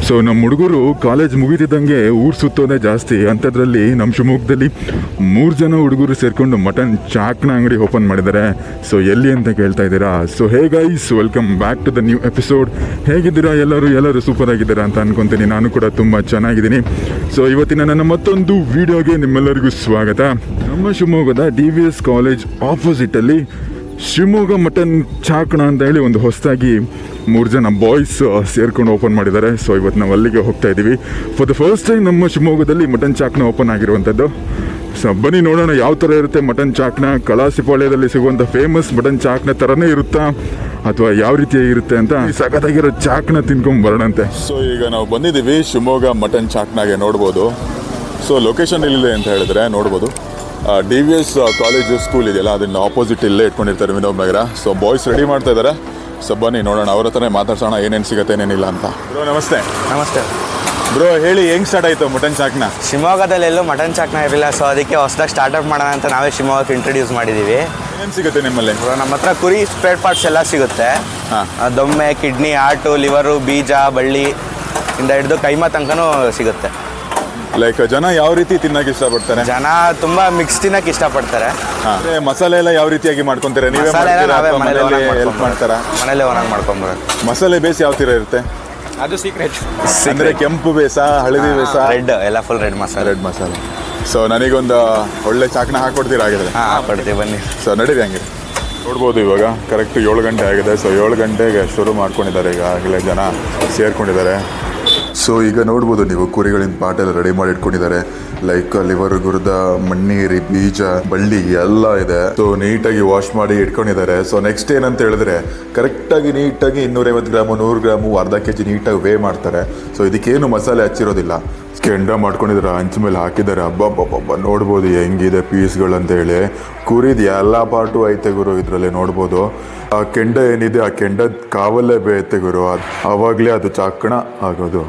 So ನಮ್ಮ ಹುಡುಗರು college ಮುಗಿತಿದ್ದಂಗೆ ಊರು ಸುತ್ತೋದೇ ಜಾಸ್ತಿ ಅಂಥದ್ರಲ್ಲಿ ನಮ್ಮ ಶಿವಮೊಗ್ಗದಲ್ಲಿ ಮೂರು ಜನ ಹುಡುಗರು ಸೇರಿಕೊಂಡು ಮಟನ್ ಚಾಕ್ನ ಅಂಗಡಿ ಓಪನ್ ಮಾಡಿದ್ದಾರೆ ಸೊ ಎಲ್ಲಿ ಅಂತ ಕೇಳ್ತಾ ಇದ್ದೀರಾ so hey guys welcome back to the new episode ಹೇಗಿದ್ದೀರಾ ಎಲ್ಲರೂ ಎಲ್ಲರೂ ಸೂಪರ್ ಆಗಿದ್ದೀರಾ ಅಂತ ಅನ್ಕೊಂತೀನಿ ನಾನು ಕೂಡ ತುಂಬ ಚೆನ್ನಾಗಿದ್ದೀನಿ ಸೊ ಇವತ್ತಿನ ನನ್ನ ಮತ್ತೊಂದು ವಿಡಿಯೋಗೆ ನಿಮ್ಮೆಲ್ಲರಿಗೂ ಸ್ವಾಗತ ನಮ್ಮ ಶಿವಮೊಗ್ಗದ ಡಿ ವಿ ಎಸ್ ಕಾಲೇಜ್ ಆಪೋಸಿಟಲ್ಲಿ ಶಿವಮೊಗ್ಗ ಮಟನ್ ಚಾಕಣ ಅಂತ ಹೇಳಿ ಒಂದು ಹೊಸದಾಗಿ ಮೂರು ಜನ ಬಾಯ್ಸ್ ಸೇರ್ಕೊಂಡು ಓಪನ್ ಮಾಡಿದ್ದಾರೆ ಸೊ ಇವತ್ತು ನಾವು ಅಲ್ಲಿಗೆ ಹೋಗ್ತಾ ಇದ್ದೀವಿ ಫಾರ್ ದ ಫಸ್ಟ್ ಟೈಮ್ ನಮ್ಮ ಶಿವಮೊಗ್ಗದಲ್ಲಿ ಮಟನ್ ಚಾಕ್ನ ಓಪನ್ ಆಗಿರುವಂಥದ್ದು ಸೊ ಬನ್ನಿ ನೋಡೋಣ ಯಾವ ಥರ ಇರುತ್ತೆ ಮಟನ್ ಚಾಕ್ನ ಕಳಾಸಿಪಾಳ್ಯದಲ್ಲಿ ಸಿಗುವಂಥ ಫೇಮಸ್ ಮಟನ್ ಚಾಕ್ನ ಥರನೇ ಇರುತ್ತಾ ಅಥವಾ ಯಾವ ರೀತಿ ಇರುತ್ತೆ ಅಂತ ಈ ಸಖತ್ತಾಗಿರೋ ಚಾಕ್ನ ತಿನ್ಕೊಂಡ್ ಬರೋಣಂತೆ ಸೊ ಈಗ ನಾವು ಬಂದಿದ್ದೀವಿ ಶಿವಮೊಗ್ಗ ಮಟನ್ ಚಾಕ್ನಾಗೆ ನೋಡ್ಬೋದು ಸೊ ಲೊಕೇಶನ್ ಎಲ್ಲಿದೆ ಅಂತ ಹೇಳಿದ್ರೆ ನೋಡ್ಬೋದು D V S college school ಇದೆಯಲ್ಲ ಅದನ್ನ ಆಪೋಸಿಟ್ ಇಲ್ಲೇ ಇಟ್ಕೊಂಡಿರ್ತಾರೆ Vinoba Nagar so boys ready ಮಾಡ್ತಾ ಇದ್ದಾರೆ ಸೊ ಬನ್ನಿ ನೋಡೋಣ ಅವ್ರ ಹತ್ರನೇ ಮಾತಾಡ್ಸೋಣ ಏನೇನು ಸಿಗುತ್ತೆ ಏನೇನಿಲ್ಲ ಅಂತ ಬ್ರೋ ನಮಸ್ತೆ ನಮಸ್ತೆ ಬ್ರೋ ಹೇಳಿ ಹೆಂಗ್ ಸ್ಟಾರ್ಟ್ ಆಯ್ತು ಮಟನ್ ಚಾಕ್ನ ಶಿವಮೊಗ್ಗದಲ್ಲಿ ಎಲ್ಲೂ ಮಟನ್ ಚಾಕ್ನ ಇರಲಿಲ್ಲ ಸೊ ಅದಕ್ಕೆ ಹೊಸದಾಗಿ ಸ್ಟಾರ್ಟ್ಅಪ್ ಮಾಡೋಣ ಅಂತ ನಾವೇ ಶಿವಮೊಗ್ಗಕ್ಕೆ ಇಂಟ್ರೊಡ್ಯೂಸ್ ಮಾಡಿದ್ದೀವಿ ಏನೇನು ಸಿಗುತ್ತೆ ನಿಮ್ಮಲ್ಲಿ ಇವಾಗ ನಮ್ಮ ಹತ್ರ ಕುರಿ ಸ್ಪೇರ್ ಪಾರ್ಟ್ಸ್ ಎಲ್ಲ ಸಿಗುತ್ತೆ ಹಾ. ಆ, ದೊಮ್ಮೆ ಕಿಡ್ನಿ ಆಟು ಲಿವರು ಬೀಜ ಬಳ್ಳಿ ಇಂದ ಹಿಡಿದು ಕೈಮಾ ತನಕನೂ ಸಿಗುತ್ತೆ ಲೈಕ್ ಜನ ಯಾವ ರೀತಿ ತಿನ್ನಕ್ಕೆ ಇಷ್ಟಪಡ್ತಾರೆ ಜನ ತುಂಬಾ ಮಿಕ್ಸ್ ತಿನ್ನಕ್ಕೆ ಇಷ್ಟಪಡ್ತಾರೆ ಹಾ. ಮತ್ತೆ ಮಸಾಲೆ ಎಲ್ಲ ಯಾವ ರೀತಿಯಾಗಿ ಮಾಡ್ಕೊಂತಾರೆ ನೀವೇ ಮಸಾಲೆ ಎಲ್ಲ ನಾವೇ ಮನೇಲಿ ಹೆಲ್ಪ್ ಮಾಡ್ತಾರಾ ಮನೇಲೆ ಓನಾಗಿ ಮಾಡ್ಕೊಂಬರೋದು ಮಸಾಲೆ ಬೇಸ್ ಯಾವ ತೀರ ಇರುತ್ತೆ ಅದು ಸೀಕ್ರೆಟ್ ಅಂದ್ರೆ ಕೆಂಪು ಬೇಸ ಹಳದಿ ಬೇಸ ರೆಡ್ ಎಲ್ಲ ಫುಲ್ ರೆಡ್ ಮಸಾಲೆ ರೆಡ್ ಮಸಾಲೆ ಸೊ ನನಗೊಂದು ಒಳ್ಳೆ ಚಾಕ್ನ ಹಾಕೊಡ್ತೀರಾ ಆಗಿದ್ರೆ ಹಾಂ ಹಾಕೊಡ್ತೀವಿ ಬನ್ನಿ ಸೊ ನಡೀರಿ ಹಂಗೆ ನೋಡ್ಬೋದು ಇವಾಗ ಕರೆಕ್ಟ್ ಏಳು ಗಂಟೆ ಆಗಿದೆ ಸೊ ಏಳು ಗಂಟೆಗೆ ಶುರು ಮಾಡ್ಕೊಂಡಿದ್ದಾರೆ ಈಗ ಆಗಲೇ ಜನ ಸೇರ್ಕೊಂಡಿದ್ದಾರೆ ಸೊ ಈಗ ನೋಡ್ಬೋದು ನೀವು ಕುರಿಗಳಿಂದ ಪಾಟೆಲ್ಲ ರೆಡಿ ಮಾಡಿ ಇಟ್ಕೊಂಡಿದ್ದಾರೆ ಲೈಕ್ ಲಿವರ್ ಗುರ್ದ ಮಣ್ಣೀರಿ ಬೀಜ ಬಳ್ಳಿ ಎಲ್ಲ ಇದೆ ಸೊ ನೀಟಾಗಿ ವಾಶ್ ಮಾಡಿ ಇಟ್ಕೊಂಡಿದ್ದಾರೆ ಸೊ ನೆಕ್ಸ್ಟ್ ಏನಂತ ಹೇಳಿದ್ರೆ ಕರೆಕ್ಟಾಗಿ ನೀಟಾಗಿ ಇನ್ನೂರೈವತ್ತು ಗ್ರಾಮು ನೂರು ಗ್ರಾಮು ಅರ್ಧ ಕೆ ಜಿ ನೀಟಾಗಿ ವೇ ಮಾಡ್ತಾರೆ ಸೊ ಇದಕ್ಕೇನು ಮಸಾಲೆ ಹಚ್ಚಿರೋದಿಲ್ಲ ಕೆಂಡ ಮಾಡ್ಕೊಂಡಿದ್ದಾರೆ ಹಂಚ ಮೇಲೆ ಹಾಕಿದ್ದಾರೆ ಹಬ್ಬಬ್ಬಬ್ಬ ನೋಡ್ಬೋದು ಹೆಂಗಿದೆ ಪೀಸ್ಗಳು ಅಂತ ಹೇಳಿ ಕುರಿದ ಎಲ್ಲ ಪಾರ್ಟು ಐತೆ ಗುರು ಇದರಲ್ಲಿ ನೋಡ್ಬೋದು ಆ ಕೆಂಡ ಏನಿದೆ ಆ ಕೆಂಡದ ಕಾವಲ್ಲೇ ಬೇಯುತ್ತೆ ಗುರು ಅದ್- ಆವಾಗ್ಲೇ ಅದು ಚಾಕಣ ಆಗೋದು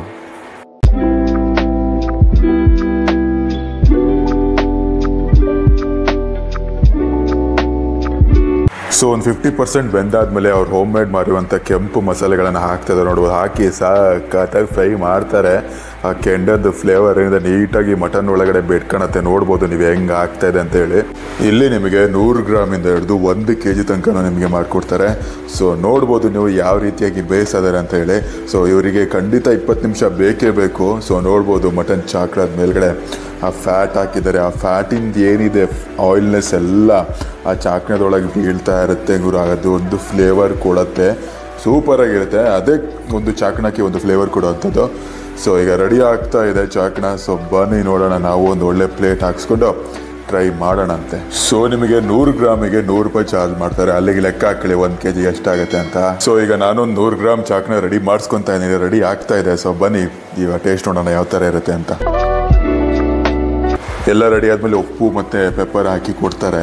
ಸೊ ಒಂದು ಫಿಫ್ಟಿ ಪರ್ಸೆಂಟ್ ಬೆಂದಾದ್ಮೇಲೆ ಅವ್ರು ಹೋಮ್ ಮೇಡ್ ಮಾಡಿರುವಂಥ ಕೆಂಪು ಮಸಾಲೆಗಳನ್ನು ಹಾಕ್ತಾರೆ ನೋಡ್ಬೋದು ಹಾಕಿ ಸಾಕಾಗಿ ಫ್ರೈ ಮಾಡ್ತಾರೆ ಆ ಕೆಂಡದ ಫ್ಲೇವರ್ ಏನಿದೆ ನೀಟಾಗಿ ಮಟನ್ ಒಳಗಡೆ ಬೆಟ್ಕೊಳತ್ತೆ ನೋಡ್ಬೋದು ನೀವು ಹೆಂಗೆ ಆಗ್ತಾ ಇದೆ ಅಂತೇಳಿ ಇಲ್ಲಿ ನಿಮಗೆ ನೂರು ಗ್ರಾಮಿಂದ ಹಿಡಿದು ಒಂದು ಕೆ ಜಿ ತನಕ ನಿಮಗೆ ಮಾಡಿಕೊಡ್ತಾರೆ ಸೊ ನೋಡ್ಬೋದು ನೀವು ಯಾವ ರೀತಿಯಾಗಿ ಬೇಯಿಸಿದ್ದಾರೆ ಅಂತ ಹೇಳಿ ಸೊ ಇವರಿಗೆ ಖಂಡಿತ ಇಪ್ಪತ್ತು ನಿಮಿಷ ಬೇಕೇ ಬೇಕು ಸೊ ನೋಡ್ಬೋದು ಮಟನ್ ಚಾಕ್ಳದ ಮೇಲ್ಗಡೆ ಆ ಫ್ಯಾಟ್ ಹಾಕಿದ್ದಾರೆ ಆ ಫ್ಯಾಟಿಂದ ಏನಿದೆ ಆಯಿಲ್ನೆಸ್ ಎಲ್ಲ ಆ ಚಾಕ್ನದೊಳಗೆ ಬೀಳ್ತಾ ಇರುತ್ತೆ ಗುರು ಅದು ಒಂದು ಫ್ಲೇವರ್ ಕೊಡುತ್ತೆ ಸೂಪರ್ ಆಗಿರುತ್ತೆ ಅದೇ ಒಂದು ಚಾಕ್ಣಕ್ಕೆ ಒಂದು ಫ್ಲೇವರ್ ಕೊಡುವಂಥದ್ದು ಸೊ ಈಗ ರೆಡಿ ಆಗ್ತಾ ಇದೆ ಚಾಕ್ಣ ಸೊ ಬನ್ನಿ ನೋಡೋಣ ನಾವು ಒಂದು ಒಳ್ಳೆ ಪ್ಲೇಟ್ ಹಾಕ್ಸ್ಕೊಂಡು ಟ್ರೈ ಮಾಡೋಣಂತೆ ಸೊ ನಿಮಗೆ ನೂರು ಗ್ರಾಮಿಗೆ ನೂರು ರೂಪಾಯಿ ಚಾರ್ಜ್ ಮಾಡ್ತಾರೆ ಅಲ್ಲಿಗೆ ಲೆಕ್ಕ ಹಾಕೊಳ್ಳಿ ಒಂದು ಕೆ ಜಿ ಎಷ್ಟಾಗುತ್ತೆ ಅಂತ ಸೊ ಈಗ ನಾನೊಂದು ನೂರು ಗ್ರಾಮ್ ಚಾಕ್ನ ರೆಡಿ ಮಾಡಿಸ್ಕೊತಾ ಇದ್ದೀನಿ ರೆಡಿ ಆಗ್ತಾ ಇದೆ ಸೊ ಬನ್ನಿ ಈಗ ಟೇಸ್ಟ್ ನೋಡೋಣ ಯಾವ ಥರ ಇರುತ್ತೆ ಅಂತ ಎಲ್ಲ ರೆಡಿ ಆದ್ಮೇಲೆ ಉಪ್ಪು ಮತ್ತೆ ಪೆಪ್ಪರ್ ಹಾಕಿ ಕೊಡ್ತಾರೆ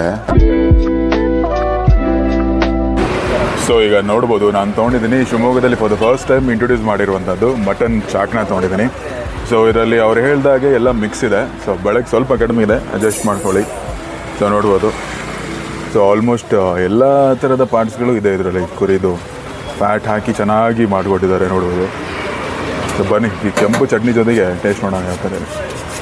ಸೊ ಈಗ ನೋಡ್ಬೋದು ನಾನು ತೊಗೊಂಡಿದ್ದೀನಿ ಶಿವಮೊಗ್ಗದಲ್ಲಿ for the first time introduce ಮಾಡಿರುವಂಥದ್ದು ಮಟನ್ ಚಾಕ್ನ ತೊಗೊಂಡಿದ್ದೀನಿ ಸೊ ಇದರಲ್ಲಿ ಅವ್ರು ಹೇಳ್ದಾಗೆ ಎಲ್ಲ ಮಿಕ್ಸ್ ಇದೆ ಸೊ ಬೆಳಗ್ಗೆ ಸ್ವಲ್ಪ ಕಡಿಮೆ ಇದೆ ಅಡ್ಜಸ್ಟ್ ಮಾಡ್ಕೊಳ್ಳಿ ಸೊ ನೋಡ್ಬೋದು ಸೊ ಆಲ್ಮೋಸ್ಟ್ ಎಲ್ಲ ಥರದ ಪಾರ್ಟ್ಸ್ಗಳು ಇದೆ ಇದರಲ್ಲಿ ಕುರಿದು ಫ್ಯಾಟ್ ಹಾಕಿ ಚೆನ್ನಾಗಿ ಮಾಡಿಕೊಟ್ಟಿದ್ದಾರೆ ನೋಡ್ಬೋದು ಸೊ ಬನ್ನಿ ಈ ಕೆಂಪು ಚಟ್ನಿ ಜೊತೆಗೆ ಟೇಸ್ಟ್ ಮಾಡೋಣ ಯಾವ ಥರ ಇದೆ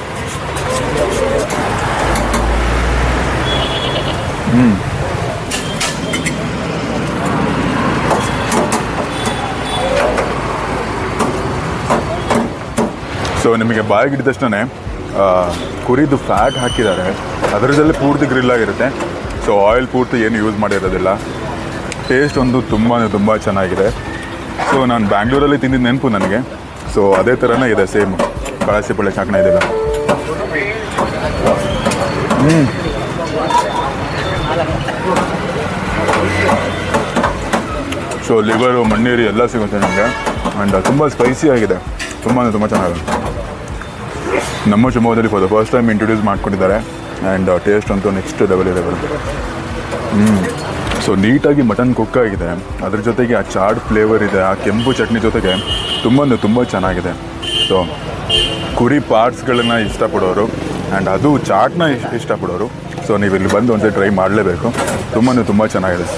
ಸೊ ನಿಮಗೆ ಬಾಯಿಗೆ ಹಿಡಿದ ತಕ್ಷಣ ಕುರಿದು ಫ್ಯಾಟ್ ಹಾಕಿದ್ದಾರೆ ಅದರದಲ್ಲಿ ಪೂರ್ತಿ ಗ್ರಿಲ್ ಆಗಿರುತ್ತೆ ಸೊ ಆಯಿಲ್ ಪೂರ್ತಿ ಏನು ಯೂಸ್ ಮಾಡಿರೋದಿಲ್ಲ ಟೇಸ್ಟ್ ಒಂದು ತುಂಬಾ ತುಂಬ ಚೆನ್ನಾಗಿದೆ ಸೊ ನಾನು ಬ್ಯಾಂಗ್ಳೂರಲ್ಲಿ ತಿಂದಿದ್ದು ನೆನಪು ನನಗೆ ಸೊ ಅದೇ ಥರನೇ ಇದೆ ಸೇಮ್ ಕಳಸಿ ಪಳ್ಳೆ ಚಾಕಣ ಇದೆಲ್ಲ ಸೊ ಲಿವರು ಮಣ್ಣೀರಿ ಎಲ್ಲ ಸಿಗುತ್ತೆ ನಮಗೆ ಆ್ಯಂಡ್ ತುಂಬ ಸ್ಪೈಸಿ ಆಗಿದೆ ತುಂಬಾ ತುಂಬ ಚೆನ್ನಾಗಿದೆ ನಮ್ಮ ಶಿವಮೊಗ್ಗದಲ್ಲಿ for the first time introduce ಮಾಡ್ಕೊಂಡಿದ್ದಾರೆ ಆ್ಯಂಡ್ ಟೇಸ್ಟ್ ಅಂತೂ ನೆಕ್ಸ್ಟ್ ಲೆವೆಲ್ ಇದೆ ಹ್ಞೂ ಸೊ ನೀಟಾಗಿ ಮಟನ್ ಕುಕ್ ಆಗಿದೆ ಅದ್ರ ಜೊತೆಗೆ ಆ ಚಾಡ್ ಫ್ಲೇವರ್ ಇದೆ ಆ ಕೆಂಪು ಚಟ್ನಿ ಜೊತೆಗೆ ತುಂಬ ಅಂದ್ರೆ ತುಂಬ ಚೆನ್ನಾಗಿದೆ ಸೊ ಕುರಿ ಪಾರ್ಟ್ಸ್ಗಳನ್ನ ಇಷ್ಟಪಡೋರು ಆ್ಯಂಡ್ ಅದು ಚಾಟ್ನ ಇಷ್ಟ ಇಷ್ಟಪಡೋರು ಸೊ ನೀವು ಇಲ್ಲಿ ಬಂದು ಒಂದ್ಸರಿ ಟ್ರೈ ಮಾಡಲೇಬೇಕು ತುಂಬಾ ತುಂಬ ಚೆನ್ನಾಗಿದೆ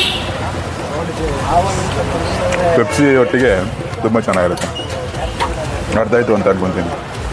ಪೆಪ್ಸಿ ಒಟ್ಟಿಗೆ ತುಂಬ ಚೆನ್ನಾಗಿರುತ್ತೆ ಅರ್ಥ ಆಯಿತು ಅಂತ ಅನ್ಕೊಂತೀನಿ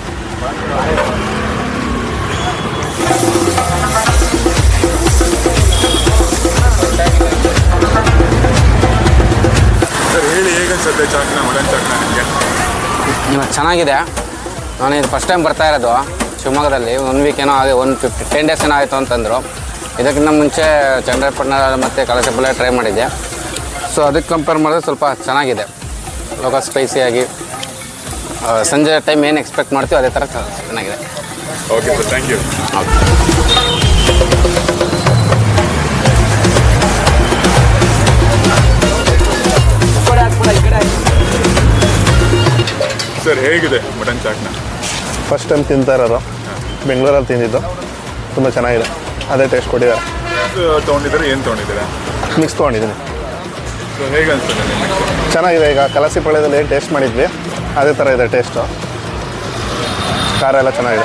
ಸರ್ ಹೇಳಿ ಹೇಗೆ ಅನ್ಸುತ್ತೆ ಚಾಕ್ನ ಮಟನ್ ಚಾಕ್ನ ನಿಮಗೆ ಇವತ್ತು ಚೆನ್ನಾಗಿದೆ ನಾನು ಇದು ಫಸ್ಟ್ ಟೈಮ್ ಬರ್ತಾ ಇರೋದು ಶಿವಮೊಗ್ಗದಲ್ಲಿ ಒನ್ ವೀಕ್ ಏನೋ ಆಗಿ ಒನ್ ಫಿಫ್ಟಿ ಟೆನ್ ಡೇಸ್ ಏನೋ ಆಯಿತು ಅಂತಂದರು ಇದಕ್ಕಿಂತ ಮುಂಚೆ ಚಂದ್ರಪಟ್ಟಣ ಮತ್ತು ಕಳಸಪಲ್ಲೆ ಟ್ರೈ ಮಾಡಿದ್ದೆ ಸೊ ಅದಕ್ಕೆ ಕಂಪೇರ್ ಮಾಡಿದ್ರೆ ಸ್ವಲ್ಪ ಚೆನ್ನಾಗಿದೆ ಇವಾಗ ಸ್ಪೈಸಿಯಾಗಿ ಆ, ಸಂಜೆ ಟೈಮ್ ಏನು ಎಕ್ಸ್ಪೆಕ್ಟ್ ಮಾಡ್ತೀವಿ ಅದೇ ಥರ ಚೆನ್ನಾಗಿದೆ okay sir thank you sir ಹೇಗಿದೆ ಮಟನ್ ಚಾಕ್ನ ಫಸ್ಟ್ ಟೈಮ್ ತಿಂತಾ ಇರೋದು ಬೆಂಗಳೂರಲ್ಲಿ ತಿಂದಿದ್ದು ತುಂಬ ಚೆನ್ನಾಗಿದೆ ಅದೇ ಟೇಸ್ಟ್ ಕೊಟ್ಟಿದ್ದಾರೆ ತೊಗೊಂಡಿದ್ದಾರೆ ಏನು ತೊಗೊಂಡಿದ್ದೀರಾ ಮಿಕ್ಸ್ ತೊಗೊಂಡಿದ್ದೀನಿ ಸೊ ಹೇಗೆ ಅನ್ಸುತ್ತೆ ನಿಮಗೆ ಚೆನ್ನಾಗಿದೆ ಈಗ ಕಲಸಿ ಪಾಳ್ಯದಲ್ಲಿ ಏನು ಟೇಸ್ಟ್ ಮಾಡಿದ್ವಿ ಅದೇ ಥರ ಇದೆ ಟೇಸ್ಟು ಖಾರ ಎಲ್ಲ ಚೆನ್ನಾಗಿದೆ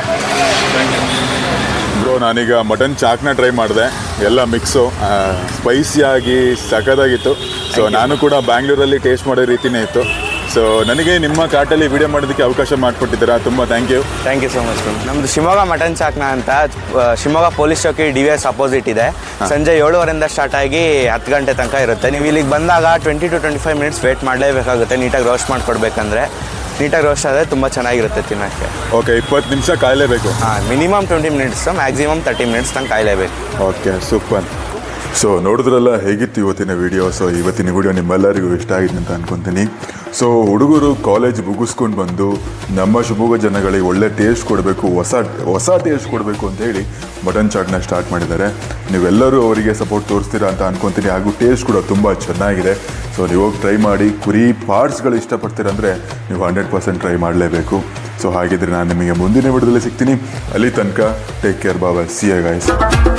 ಬ್ರೋ ನಾನೀಗ ಮಟನ್ ಚಾಕ್ನ ಟ್ರೈ ಮಾಡಿದೆ ಎಲ್ಲ ಮಿಕ್ಸು ಸ್ಪೈಸಿಯಾಗಿ ಸಖತ್ತಾಗಿತ್ತು ಸೊ ನಾನು ಕೂಡ ಬ್ಯಾಂಗ್ಳೂರಲ್ಲಿ ಟೇಸ್ಟ್ ಮಾಡೋ ರೀತಿನೇ ಇತ್ತು ಸೊ ನನಗೆ ನಿಮ್ಮ ಕಾರ್ಟಲ್ಲಿ ವಿಡಿಯೋ ಮಾಡೋದಕ್ಕೆ ಅವಕಾಶ ಮಾಡಿಕೊಟ್ಟಿದ್ದೀರಾ ತುಂಬ thank you thank you so much ನಮ್ಮದು ಶಿವಮೊಗ್ಗ ಮಟನ್ ಚಾಕ್ನ ಅಂತ ಆ, ಶಿವಮೊಗ್ಗ ಪೊಲೀಸ್ ಚೌಕಿ ಡಿ ವಿ ಎಸ್ ಅಪೋಸಿಟ್ ಇದೆ ಸಂಜೆ ಏಳುವರೆಯಿಂದ ಸ್ಟಾರ್ಟ್ ಆಗಿ ಹತ್ತು ಗಂಟೆ ತನಕ ಇರುತ್ತೆ ನೀವು ಇಲ್ಲಿಗೆ ಬಂದಾಗ twenty to twenty five minutes wait ಮಾಡಲೇಬೇಕಾಗುತ್ತೆ ನೀಟಾಗಿ ರೋಸ್ಟ್ ಮಾಡಿಕೊಡ್ಬೇಕಂದ್ರೆ ನೀಟಾಗಿ ರೋಸ್ಟ್ ಆದರೆ ತುಂಬ ಚೆನ್ನಾಗಿರುತ್ತೆ ತಿನ್ನೋಕ್ಕೆ ಓಕೆ ಇಪ್ಪತ್ತು ನಿಮಿಷ ಕಾಯಲೇಬೇಕು ಹಾಂ minimum twenty minutes maximum thirty minutes ತನಕ ಕಾಯಲೇಬೇಕು ಓಕೆ ಸೂಪರ್ ಸೊ ನೋಡಿದ್ರಲ್ಲ ಹೇಗಿತ್ತು ಇವತ್ತಿನ ವಿಡಿಯೋ ಸೊ ಇವತ್ತಿನ ವಿಡಿಯೋ ನಿಮ್ಮೆಲ್ಲರಿಗೂ ಇಷ್ಟ ಆಗಿದೆ ಅಂತ ಅನ್ಕೊತೀನಿ ಸೊ ಹುಡುಗರು ಕಾಲೇಜ್ ಮುಗಿಸ್ಕೊಂಡು ಬಂದು ನಮ್ಮ ಶಿವಮೊಗ್ಗ ಜನಗಳಿಗೆ ಒಳ್ಳೆ ಟೇಸ್ಟ್ ಕೊಡಬೇಕು ಹೊಸ ಹೊಸ ಟೇಸ್ಟ್ ಕೊಡಬೇಕು ಅಂತ ಹೇಳಿ ಮಟನ್ ಚಾಟ್ನ ಸ್ಟಾರ್ಟ್ ಮಾಡಿದ್ದಾರೆ ನೀವೆಲ್ಲರೂ ಅವರಿಗೆ ಸಪೋರ್ಟ್ ತೋರಿಸ್ತೀರಾ ಅಂತ ಅನ್ಕೊತೀನಿ ಹಾಗೂ ಟೇಸ್ಟ್ ಕೂಡ ತುಂಬ ಚೆನ್ನಾಗಿದೆ ಸೊ ನೀವು ಹೋಗಿ ಟ್ರೈ ಮಾಡಿ ಕುರಿ ಪಾರ್ಟ್ಸ್ಗಳು ಇಷ್ಟಪಡ್ತೀರಂದರೆ ನೀವು ಹಂಡ್ರೆಡ್ ಪರ್ಸೆಂಟ್ ಟ್ರೈ ಮಾಡಲೇಬೇಕು ಸೊ ಹಾಗಿದ್ರೆ ನಾನು ನಿಮಗೆ ಮುಂದಿನ ವಿಡಿಯೋದಲ್ಲಿ ಸಿಗ್ತೀನಿ ಅಲ್ಲಿ ತನಕ ಟೇಕ್ ಕೇರ್ ಬಾಬಾ ಸಿ ಎ ಗಾಯ್ಸ್